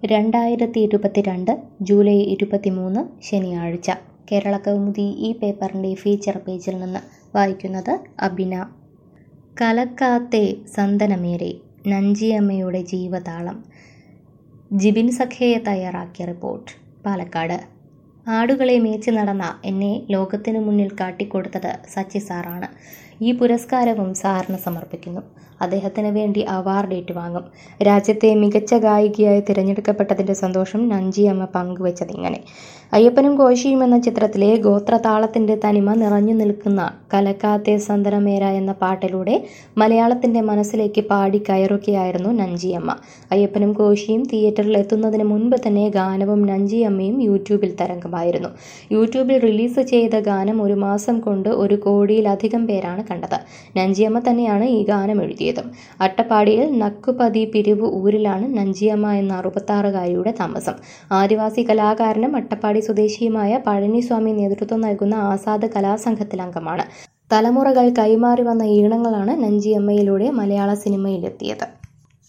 രണ്ടായിരത്തി ഇരുപത്തിരണ്ട് ജൂലൈ ഇരുപത്തിമൂന്ന് ശനിയാഴ്ച കേരള കൗമുദി ഈ പേപ്പറിൻ്റെ ഫീച്ചർ പേജിൽ നിന്ന് വായിക്കുന്നത് അബിന കലക്കാത്തെ സന്തനമേരെ നഞ്ചിയമ്മയുടെ ജീവതാളം ജിബിൻ സഖേയ തയ്യാറാക്കിയ റിപ്പോർട്ട് പാലക്കാട് ആടുകളെ മേച്ച് നടന്ന എന്നെ ലോകത്തിനു മുന്നിൽ കാട്ടിക്കൊടുത്തത് സച്ചി സാറാണ് ഈ പുരസ്കാരവും സാറിന് സമർപ്പിക്കുന്നു അദ്ദേഹത്തിന് വേണ്ടി അവാർഡ് ഏറ്റുവാങ്ങും രാജ്യത്തെ മികച്ച ഗായികയായി തിരഞ്ഞെടുക്കപ്പെട്ടതിൻ്റെ സന്തോഷം നഞ്ചിയമ്മ പങ്കുവച്ചതിങ്ങനെ അയ്യപ്പനും കോശിയും എന്ന ചിത്രത്തിലെ ഗോത്രതാളത്തിൻ്റെ തനിമ നിറഞ്ഞു നിൽക്കുന്ന കലക്കാത്തെ സന്തനമേര എന്ന പാട്ടിലൂടെ മലയാളത്തിൻ്റെ മനസ്സിലേക്ക് പാടി കയറുകയായിരുന്നു നഞ്ചിയമ്മ അയ്യപ്പനും കോശിയും തിയേറ്ററിൽ എത്തുന്നതിന് മുൻപ് തന്നെ ഗാനവും നഞ്ചിയമ്മയും യൂട്യൂബിൽ തരംഗമായിരുന്നു യൂട്യൂബിൽ റിലീസ് ചെയ്ത ഗാനം ഒരു മാസം കൊണ്ട് ഒരു കോടിയിലധികം പേരാണ് കണ്ടത് നഞ്ചിയമ്മ തന്നെയാണ് ഈ ഗാനം എഴുതിയതും അട്ടപ്പാടിയിൽ നക്കുപതി പിരിവ് ഊരിലാണ് നഞ്ചിയമ്മ എന്ന അറുപത്താറുകാരിയുടെ താമസം ആദിവാസി കലാകാരനും അട്ടപ്പാടി സ്വദേശിയുമായ പഴനിസ്വാമി നേതൃത്വം നൽകുന്ന ആസാദ് കലാസംഘത്തിൽ അംഗമാണ് തലമുറകൾ കൈമാറി വന്ന ഈണങ്ങളാണ് നഞ്ചിയമ്മയിലൂടെ മലയാള സിനിമയിലെത്തിയത്